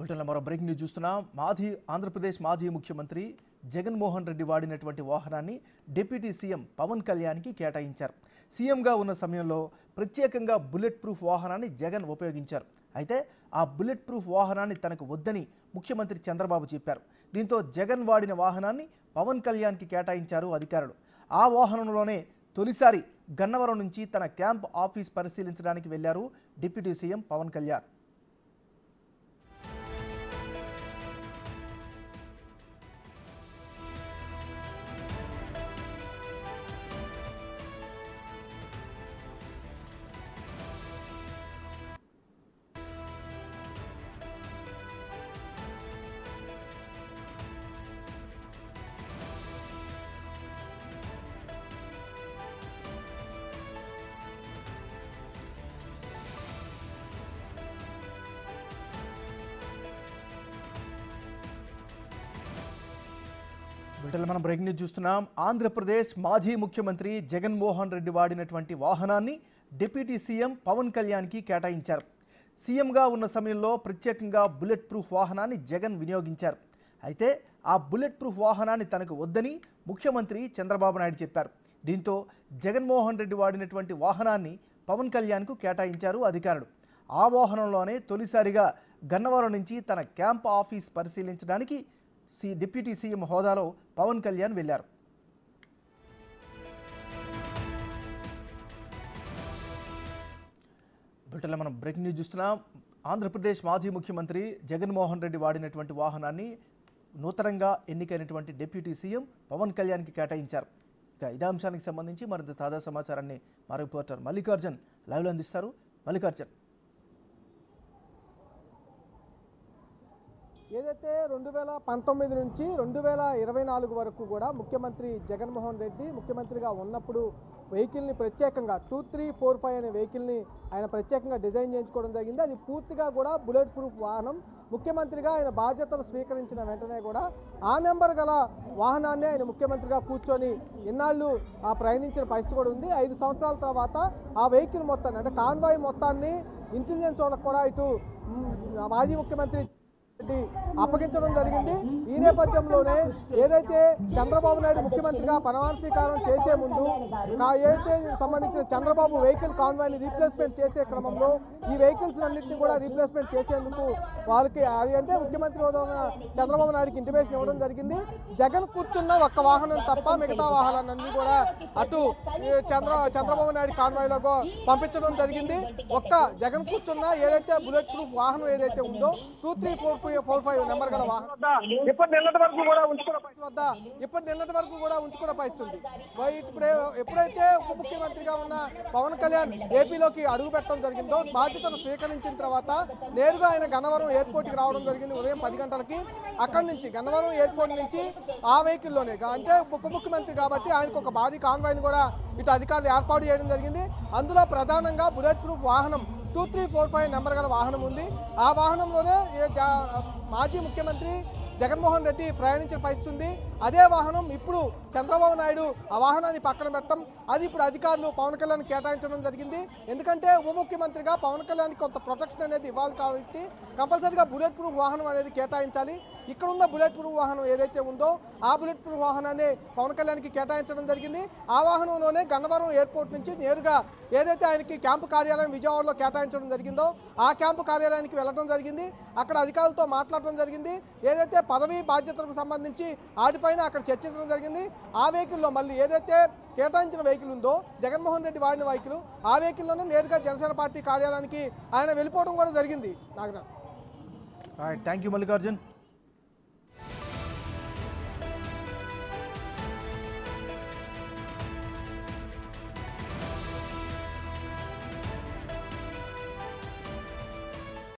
బులెటిన్లో మరో breaking news చూస్తున్నాం మాజీ ఆంధ్రప్రదేశ్ మాజీ ముఖ్యమంత్రి జగన్మోహన్ రెడ్డి వాడినటువంటి వాహనాన్ని డిప్యూటీ సీఎం పవన్ కళ్యాణ్కి కేటాయించారు సీఎంగా ఉన్న సమయంలో ప్రత్యేకంగా బుల్లెట్ ప్రూఫ్ వాహనాన్ని జగన్ ఉపయోగించారు అయితే ఆ బుల్లెట్ ప్రూఫ్ వాహనాన్ని తనకు వద్దని ముఖ్యమంత్రి చంద్రబాబు చెప్పారు దీంతో జగన్ వాడిన వాహనాన్ని పవన్ కళ్యాణ్కి కేటాయించారు అధికారులు ఆ వాహనంలోనే తొలిసారి గన్నవరం నుంచి తన క్యాంప్ ఆఫీస్ పరిశీలించడానికి వెళ్లారు డిప్యూటీ సీఎం పవన్ కళ్యాణ్ బులెటిన్లో మనం బ్రేకింగ్ న్యూస్ చూస్తున్నాం ఆంధ్రప్రదేశ్ మాజీ ముఖ్యమంత్రి జగన్మోహన్ రెడ్డి వాడినటువంటి వాహనాన్ని డిప్యూటీ సీఎం పవన్ కళ్యాణ్కి కేటాయించారు సీఎంగా ఉన్న సమయంలో ప్రత్యేకంగా బుల్లెట్ ప్రూఫ్ వాహనాన్ని జగన్ వినియోగించారు అయితే ఆ బుల్లెట్ ప్రూఫ్ వాహనాన్ని తనకు వద్దని ముఖ్యమంత్రి చంద్రబాబు నాయుడు చెప్పారు దీంతో జగన్మోహన్ రెడ్డి వాడినటువంటి వాహనాన్ని పవన్ కళ్యాణ్కు కేటాయించారు అధికారులు ఆ వాహనంలోనే తొలిసారిగా గన్నవరం నుంచి తన క్యాంప్ ఆఫీస్ పరిశీలించడానికి సి డిప్యూటీ సీఎం హోదాలో పవన్ కళ్యాణ్ వెళ్లారు బ్రిటన్లో మనం బ్రేకింగ్ న్యూస్ చూస్తున్నాం ఆంధ్రప్రదేశ్ మాజీ ముఖ్యమంత్రి జగన్మోహన్ రెడ్డి వాడినటువంటి వాహనాన్ని నూతనంగా ఎన్నికైనటువంటి డిప్యూటీ సీఎం పవన్ కళ్యాణ్కి కేటాయించారు ఇక ఇదే అంశానికి సంబంధించి మరింత తాజా సమాచారాన్ని మా రిపోర్టర్ మల్లికార్జున్ లైవ్లో అందిస్తారు మల్లికార్జున్ ఏదైతే రెండు వేల పంతొమ్మిది నుంచి రెండు వేల ఇరవై నాలుగు వరకు కూడా ముఖ్యమంత్రి జగన్మోహన్ రెడ్డి ముఖ్యమంత్రిగా ఉన్నప్పుడు వెహికల్ని ప్రత్యేకంగా టూ త్రీ ఫోర్ ఫైవ్ అనే వెహికల్ని ఆయన ప్రత్యేకంగా డిజైన్ చేయించుకోవడం జరిగింది అది పూర్తిగా కూడా బుల్లెట్ ప్రూఫ్ వాహనం ముఖ్యమంత్రిగా ఆయన బాధ్యతలు స్వీకరించిన వెంటనే కూడా ఆ నెంబర్ గల వాహనాన్ని ఆయన ముఖ్యమంత్రిగా కూర్చొని ఇన్నాళ్ళు ఆ ప్రయాణించిన పరిస్థితి కూడా ఉంది ఐదు సంవత్సరాల తర్వాత ఆ వెహికల్ మొత్తాన్ని అంటే కాన్వాయ్ మొత్తాన్ని ఇంటెలిజెన్స్ వాళ్ళకు కూడా ఇటు మ్, మాజీ ముఖ్యమంత్రి రెడ్డి అప్పగించడం జరిగింది ఈ నేపథ్యంలోనే ఏదైతే చంద్రబాబు నాయుడు ముఖ్యమంత్రిగా ప్రమాణ స్వీకారం చేసే ముందు కా- ఏదైతే సంబంధించిన చంద్రబాబు వెహికల్ కాన్వాయ్ని రీప్లేస్మెంట్ చేసే క్రమంలో ఈ వెహికల్స్ అన్నింటినీ కూడా రీప్లేస్మెంట్ చేసేందుకు వాళ్ళకి అది అంటే ముఖ్యమంత్రి హోదాలో చంద్రబాబు నాయుడుకి ఇంటిమేషన్ ఇవ్వడం జరిగింది జగన్ కూర్చున్న ఒక్క వాహనం తప్ప మిగతా వాహనాలన్నీ కూడా అటు ఈ చంద్ర చంద్రబాబు నాయుడు కాన్వాయ్లో పంపించడం జరిగింది ఒక్క జగన్ కూర్చున్న ఏదైతే బుల్లెట్ ప్రూఫ్ వాహనం ఏదైతే ఉందో two three four five four five number గల వాహనం వద్ద ఇప్పటి నిన్నటి వరకు కూడా ఉంచుకున్న పరిస్థితి వద్ద ఇప్పటి నిన్నటి వరకు కూడా ఉంచుకున్న పరిస్థితి ఉంది మరి ఇప్పుడే ఎప్పుడైతే ఉప ముఖ్యమంత్రిగా ఉన్న పవన్ కళ్యాణ్ ఏపీలోకి అడుగు పెట్టడం జరిగిందో బాధ్యతను స్వీకరించిన తర్వాత నేరుగా ఆయన గన్నవరం ఎయిర్పోర్ట్కి రావడం జరిగింది ఉదయం పది గంటలకి అక్కడి నుంచి గన్నవరం ఎయిర్పోర్ట్ నుంచి ఆ వెహికల్లోనే గా- అంటే ఉప ముఖ్యమంత్రి కాబట్టి ఆయనకు ఒక భారీ కాన్వాయ్ని కూడా ఇటు అధికారులు ఏర్పాటు చేయడం జరిగింది అందులో ప్రధానంగా బుల్లెట్ ప్రూఫ్ వాహనం two three four five number గల వాహనం ఉంది ఆ వాహనంలోనే ఏ జా- మాజీ ముఖ్యమంత్రి జగన్మోహన్ రెడ్డి ప్రయాణించిన పరిస్థితి ఉంది అదే వాహనం ఇప్పుడు చంద్రబాబు నాయుడు ఆ వాహనాన్ని పక్కన పెట్టడం అది ఇప్పుడు అధికారులు పవన్ కళ్యాణ్ కేటాయించడం జరిగింది ఎందుకంటే ఉప ముఖ్యమంత్రిగా పవన్ కళ్యాణ్ కొంత ప్రొటెక్షన్ అనేది ఇవ్వాలి కాబట్టి కంపల్సరీగా బుల్లెట్ ప్రూఫ్ వాహనం అనేది కేటాయించాలి ఇక్కడ ఉన్న బుల్లెట్ ప్రూఫ్ వాహనం ఏదైతే ఉందో ఆ బుల్లెట్ ప్రూఫ్ వాహనాన్ని పవన్ కళ్యాణ్కి కేటాయించడం జరిగింది ఆ వాహనంలోనే గన్నవరం ఎయిర్పోర్ట్ నుంచి నేరుగా ఏదైతే ఆయనకి క్యాంపు కార్యాలయం విజయవాడలో కేటాయించడం జరిగిందో ఆ క్యాంపు కార్యాలయానికి వెళ్ళడం జరిగింది అక్కడ అధికారులతో మాట్లాడడం జరిగింది ఏదైతే పదవి బాధ్యతలకు సంబంధించి వాటిపైన అక్కడ చర్చించడం జరిగింది ఆ వెహికల్లో మళ్ళీ ఏదైతే కేటాయించిన వెహికల్ ఉందో జగన్మోహన్ రెడ్డి వాడిన వెహికల్ ఆ వెహికల్లోనే నేరుగా జనసేన పార్టీ కార్యాలయానికి ఆయన వెళ్ళిపోవడం కూడా జరిగింది నాగరాజ్ థ్యాంక్ యూ మల్లికార్జున్